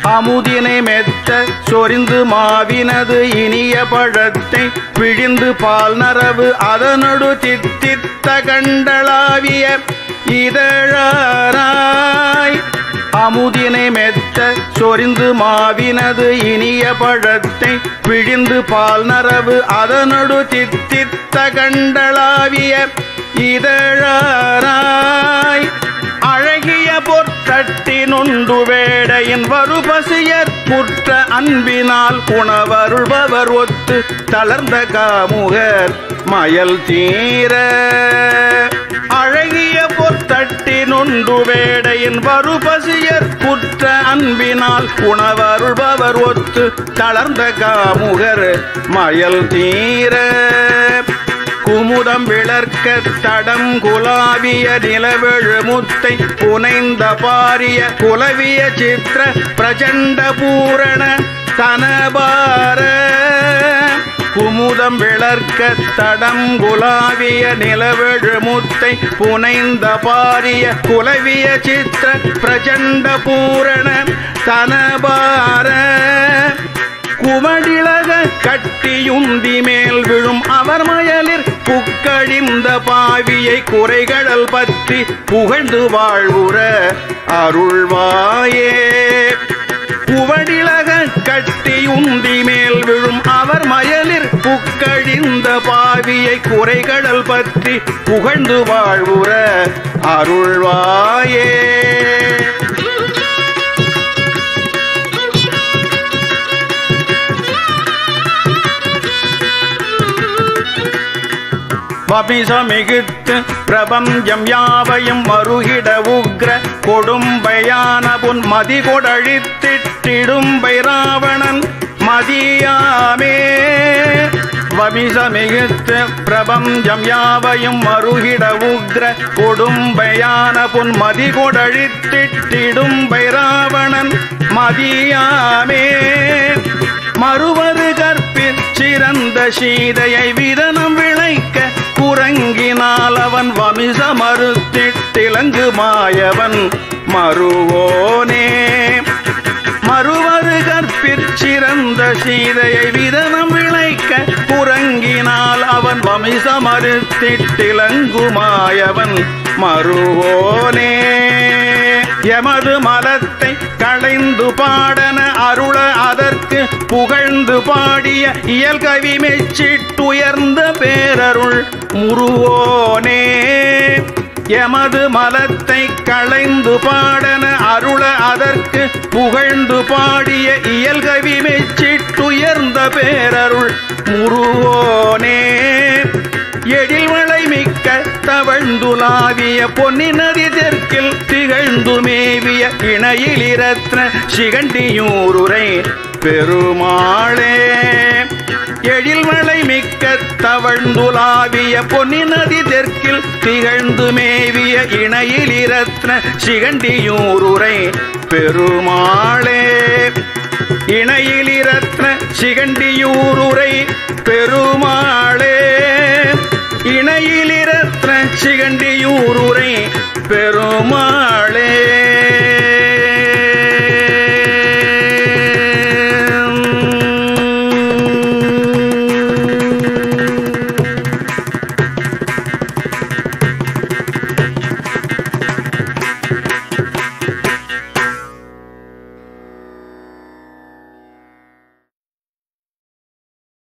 அமுதினை மெத்த சொரிந்து மாவினது இனிய பழத்தை பிழிந்து பால் நரவு அதனொடு தித்தித்த கண்டளாவிய இதழாராய் அமுதினை மெத்த சொரிந்து மாவினது இனிய பழத்தை பிழிந்து பால் நரவு அதனொடு தித்தித்த கண்டளாவிய இதழாராய் அழகிய பொற்கட்டினுண்டு வேடையின் வருபசியற் குற்ற அன்பினால் உணவருள்பவர் ஒத்து தளர்ந்த காமுகர் மயல் தீர அழகிய பொற்கட்டினுண்டு வேடையின் வருபசியற் குற்ற அன்பினால் உணவருள்பவர் ஒத்து தளர்ந்த காமுகர் மயல் தீர குமுதம் விளர்க்க தடம் குலாவிய நிலவெழு முத்தை புனைந்த பாரிய குலவிய சித்திர பிரச்சண்ட பூரண தனபார குமுதம் விளர்க்க தடம் குலாவிய நிலவெழு முத்தை புனைந்த பாரிய குலவிய சித்திர பிரச்சண்ட பூரண தனபார குமடிலக கட்டியுந்தி மேல் விழும் அவர் மயலில் புக்கழிந்த பாவியை குறைகடல் பற்றி புகழ்ந்து வாழ்வுற அருள்வாயே குவடிலக கட்டி உந்தி மேல் விழும் அவர் மயலில் புக்கழிந்த பாவியை குறைகடல் பற்றி புகழ்ந்து வாழ்வுற அருள்வாயே வபிசமிகுத்து பிரபஞ்சம் யாவையும் மறுகிட உக்ர கொடும்பையான புன் மதி கொடழித்திட்டிடும்பை ராவணன் மதியாமே வபிசமிகுத்து பிரபஞ்சம் யாவையும் மறுகிட உக்ர கொடும்பையான புன் மதி கொடழித்திட்டிடும்பை ராவணன் மதியாமே மறுவரு கற்பிற் சிறந்த சீதையை விதனம் விளைக்க குரங்கினால் அவன் வமிச மறுத்திட்டிலங்கு மாயவன் மறுவோனே மறுவரு கற்பிற் சிறந்த சீதையை விதனம் விளைக்க குரங்கினால் அவன் வமிச மறுத்திட்டிலங்கு மாயவன் மறுவோனே எமது மலத்தை களைந்து பாடன அருள அதற்கு புகழ்ந்து பாடிய இயல்கவி மெச்சிட்டுயர்ந்த பேரருள் முருவோனே எமது மலத்தை களைந்து பாடன அருள அதற்கு புகழ்ந்து பாடிய இயல்கவி மெச்சிட்டுயர்ந்த பேரருள் முருவோனே எழில்வளை மிக்க தவழ்ந்துலாவிய பொன்னி நதி தெற்கில் திகழ்ந்து மேவிய இணையிலிரத்ன சிகண்டியூருரை பெருமாளே எழில்மலை மிக்க தவழ்ந்துலாவிய பொன்னி நதி தெற்கில் திகழ்ந்து மேவிய இணையிலிரத்ன சிகண்டியூருரை பெருமாளே இணையிலிரத்ன சிகண்டியூருரை பெருமாளே இணையிலிரத்ன சிகண்டியூருரை பெருமாள்